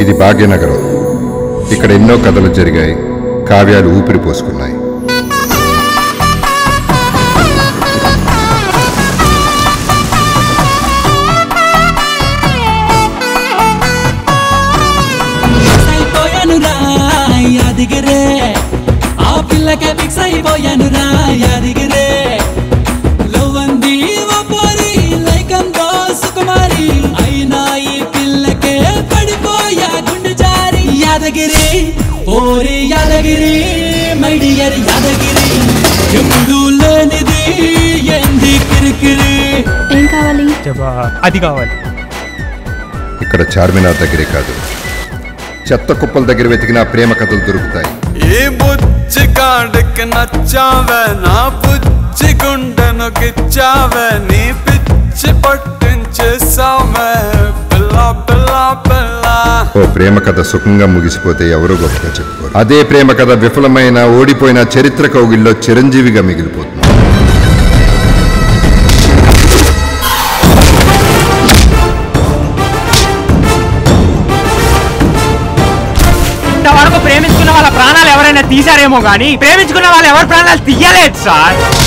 ఇది భాగ్యనగరం ఇక్కడ ఎన్నో కథలు జరిగాయి కావ్యాలు ఊపిరి పోసుకున్నాయి అయిపోయాను రా యాదిగిరే ఆ పిల్లకే ఫిక్స్ అయిపోయాను రా యాదిగిరే లవ్వంది ఓ పోరి లైకంతో సుకుమారి అయినా ఈ పిల్లకే పడిపోయా గుండె జారి యాదగిరి ఓరి యాదగిరి మైడియర్ యాదగిరి ఎప్పుడు లేనిది ఏంది కిరికిరి ఏం కావాలి చెప్పా అది కావాలి ఇక్కడ చార్మినార్ దగ్గరే కాదు చెత్త కుప్పల దగ్గర వెతికిన ప్రేమ కథలు దొరుకుతాయి ఈ బుజ్జి కాడికి నచ్చావే నా బుజ్జి గుండెను గిచ్చావే నీ పిచ్చి పట్టించేసావే పిల్ల పిల్ల పిల్ల ఓ ప్రేమ కథ సుఖంగా ముగిసిపోతే ఎవరూ గొప్పగా చెప్పుకోరు అదే ప్రేమ కథ విఫలమైన ఓడిపోయిన చరిత్ర కౌగిల్లో చిరంజీవిగా మిగిలిపోతుంది ఇంతవరకు ప్రేమించుకున్న వాళ్ళ ప్రాణాలు ఎవరైనా తీశారేమో కానీ ప్రేమించుకున్న వాళ్ళు ఎవరి ప్రాణాలు తీయలేదు సార్